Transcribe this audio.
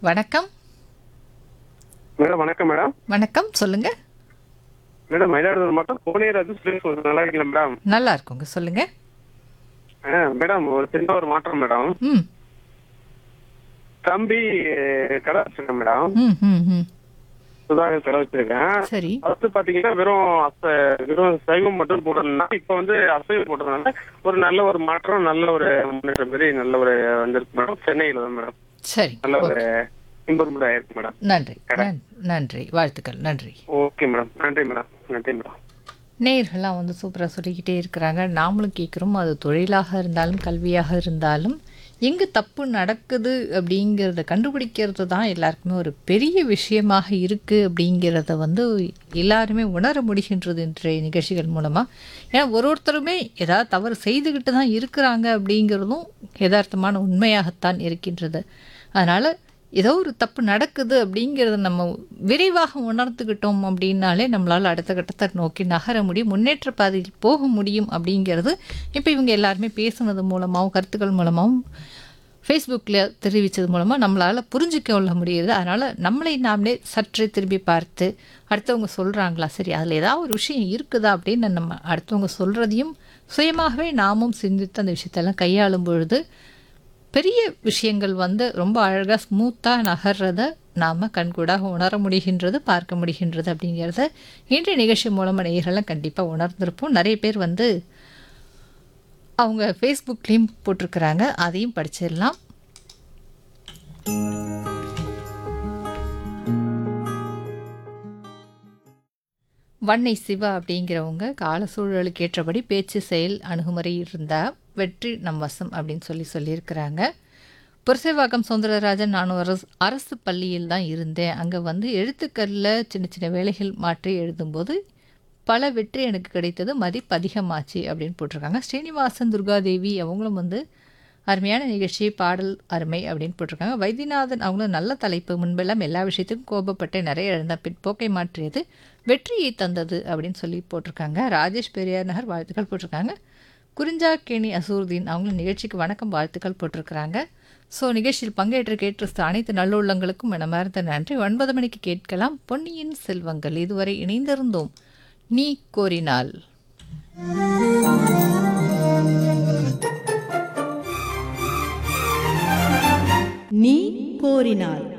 வணக்கம் மேடம் வணக்கம் மேடம் வணக்கம் சொல்லுங்க மேடம் மயிலாடுதுறை மாவட்டம் கோனேராஜு சுரேஷ் ஒரு நல்லா இருக்கீங்களா மேடம் நல்லா இருக்குங்க சொல்லுங்க ஆ, மேடம் ஒரு சின்ன ஒரு மாற்றம் மேடம் ம் தம்பி அஹ், கடை வச்சிருக்கேன் மேடம் ம் ம் ம் சுதாகர் கடை வச்சிருக்கேன் சரி ஃபர்ஸ்ட் பாத்தீங்கன்னா வெறும் அச வெறும் சைவம் மட்டும் போட்டதுனால இப்ப வந்து அசைவம் போட்டதுனால ஒரு நல்ல ஒரு மாற்றம் நல்ல ஒரு முன்னேற்றம் மாதிரி நல்ல ஒரு வந்திருக்கு மேடம் சென்னையில தான் மேடம் சரி நல்ல ஒரு இம்ப்ரூவ்மெண்ட் ஆயிருக்கு மேடம் நன்றி நன்- நன்றி வாழ்த்துக்கள் நன்றி ஓகே மேடம் நன்றி மேடம் நன்றி மேடம் நேயர்கள்லாம் வந்து சூப்பராக சொல்லிக்கிட்டே இருக்கிறாங்க நாமளும் கேட்குறோம் அது தொழிலாக இருந்தாலும் கல்வியாக இருந்தாலும் எங்கே தப்பு நடக்குது அப்படிங்கிறத கண்டுபிடிக்கிறது தான் எல்லாருக்குமே ஒரு பெரிய விஷயமாக இருக்குது அப்படிங்கிறத வந்து எல்லாருமே உணர முடிகின்றது இன்றைய நிகழ்ச்சிகள் மூலமாக ஏன்னா ஒரு ஒருத்தருமே ஏதாவது தவறு செய்துக்கிட்டு தான் இருக்கிறாங்க அப்படிங்கிறதும் யதார்த்தமான உண்மையாகத்தான் இருக்கின்றது அதனால் ஏதோ ஒரு தப்பு நடக்குது அப்படிங்கிறத நம்ம விரைவாக உணர்ந்துக்கிட்டோம் அப்படின்னாலே நம்மளால் அடுத்த கட்டத்தை நோக்கி நகர முடியும் முன்னேற்ற பாதையில் போக முடியும் அப்படிங்கிறது இப்போ இவங்க எல்லாருமே பேசுனது மூலமாகவும் கருத்துக்கள் மூலமாகவும் ஃபேஸ்புக்கில் தெரிவித்தது மூலமாக நம்மளால் புரிஞ்சிக்க கொள்ள முடியுது அதனால் நம்மளை நாமளே சற்றே திரும்பி பார்த்து அடுத்தவங்க சொல்கிறாங்களா சரி அதில் ஏதாவது ஒரு விஷயம் இருக்குதா அப்படின்னு நம்ம அடுத்தவங்க சொல்கிறதையும் சுயமாகவே நாமும் சிந்தித்து அந்த விஷயத்தெல்லாம் கையாளும் பொழுது பெரிய விஷயங்கள் வந்து ரொம்ப அழகாக ஸ்மூத்தாக நகர்றத நாம் கண்கூடாக உணர முடிகின்றது பார்க்க முடிகின்றது அப்படிங்கிறத இன்றைய நிகழ்ச்சி மூலமாக நேயர்கள்லாம் கண்டிப்பாக உணர்ந்திருப்போம் நிறைய பேர் வந்து அவங்க ஃபேஸ்புக்லேயும் போட்டிருக்கிறாங்க அதையும் படிச்சிடலாம் வன்னை சிவா அப்படிங்கிறவங்க கால சூழலுக்கு ஏற்றபடி பேச்சு செயல் அணுகுமுறை இருந்தால் வெற்றி நம் வசம் அப்படின்னு சொல்லி சொல்லியிருக்கிறாங்க புரசைவாக்கம் சுந்தரராஜன் நான் ஒரு அரசு அரசு பள்ளியில் தான் இருந்தேன் அங்கே வந்து எழுத்துக்களில் சின்ன சின்ன வேலைகள் மாற்றி எழுதும்போது பல வெற்றி எனக்கு கிடைத்தது மதிப்பு அதிகமாச்சு அப்படின்னு போட்டிருக்காங்க ஸ்ரீனிவாசன் துர்காதேவி அவங்களும் வந்து அருமையான நிகழ்ச்சி பாடல் அருமை அப்படின்னு போட்டிருக்காங்க வைத்தியநாதன் அவங்களும் நல்ல தலைப்பு முன்பெல்லாம் எல்லா விஷயத்துக்கும் கோபப்பட்டு நிறைய இழந்த பிற்போக்கை மாற்றியது வெற்றியை தந்தது அப்படின்னு சொல்லி போட்டிருக்காங்க ராஜேஷ் பெரியார் நகர் வாழ்த்துக்கள் போட்டிருக்காங்க குறிஞ்சாக்கேணி அசூர்தீன் அவங்களும் நிகழ்ச்சிக்கு வணக்கம் வாழ்த்துக்கள் போட்டிருக்கிறாங்க ஸோ நிகழ்ச்சியில் பங்கேற்று கேட்டு அனைத்து நல்லுள்ளங்களுக்கும் மனமார்ந்த நன்றி ஒன்பது மணிக்கு கேட்கலாம் பொன்னியின் செல்வங்கள் இதுவரை இணைந்திருந்தோம் நீ கோரினால் நீ கோரினாய்